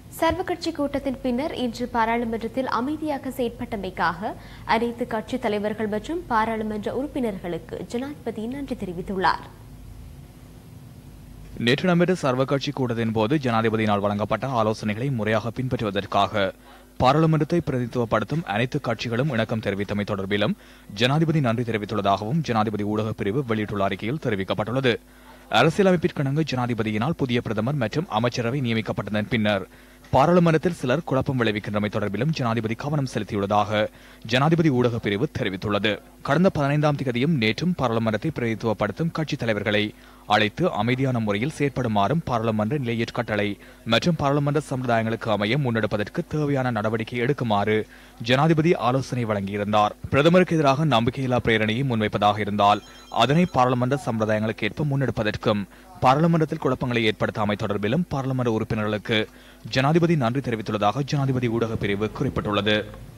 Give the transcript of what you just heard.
சர்வகட்சி கூட்டத்தின் பின்னர் இன்று பாராளுமன்றத்தில் அமைதியாக செயற்பட்டமைக்காக அனைத்து கட்சித் தலைவர்கள் மற்றும் பாராளுமன்ற உறுப்பினர்களுக்கு ஜனாதிபதி நன்றி தெரிவித்துள்ளார் நேற்று நடைபெற்ற சர்வகட்சி கூட்டத்தின் போது ஜனாதிபதியினால் வழங்கப்பட்ட ஆலோசனைகளை முறையாக பின்பற்றுவதற்காக பாராளுமன்றத்தை பிரதித்துவப்படுத்தும் அனைத்து கட்சிகளும் இணக்கம் தெரிவித்தமை தொடர்பிலும் ஜனாதிபதி நன்றி தெரிவித்துள்ளதாகவும் ஜனாதிபதி ஊடகப் பிரிவு வெளியிட்டுள்ள அறிக்கையில் தெரிவிக்கப்பட்டுள்ளது அரசியலமைப்பிற்கிணங்க ஜனாதிபதியினால் புதிய பிரதமர் மற்றும் அமைச்சரவை நியமிக்கப்பட்டதன் பின்னர் பாராளுமன்றத்தில் சிலர் குழப்பம் விளைவிக்கின்றமை தொடர்பிலும் ஜனாதிபதி கவனம் செலுத்தியுள்ளதாக ஜனாதிபதி ஊடகப் பிரிவு தெரிவித்துள்ளது கடந்த பதினைந்தாம் தேதியும் நேற்றும் பாராளுமன்றத்தை பிரதித்துவப்படுத்தும் கட்சித் தலைவர்களை அழைத்து அமைதியான முறையில் செயற்படுமாறும் பாராளுமன்ற நிலையற் கட்டளை மற்றும் பாராளுமன்ற சம்பிரதாயங்களுக்கு அமைய முன்னெடுப்பதற்கு தேவையான நடவடிக்கை எடுக்குமாறு ஜனாதிபதி ஆலோசனை வழங்கியிருந்தார் பிரதமருக்கு எதிராக நம்பிக்கையில்லா பிரேரணையை முன்வைப்பதாக இருந்தால் அதனை பாராளுமன்ற சம்பிரதாயங்களுக்கு ஏற்ப முன்னெடுப்பதற்கும் பாராளுமன்றத்தில் குழப்பங்களை ஏற்படுத்தாமை தொடர்பிலும் பாராளுமன்ற உறுப்பினர்களுக்கு ஜனாதிபதி நன்றி தெரிவித்துள்ளதாக ஜனாதிபதி ஊடகப் பிரிவு குறிப்பிட்டுள்ளது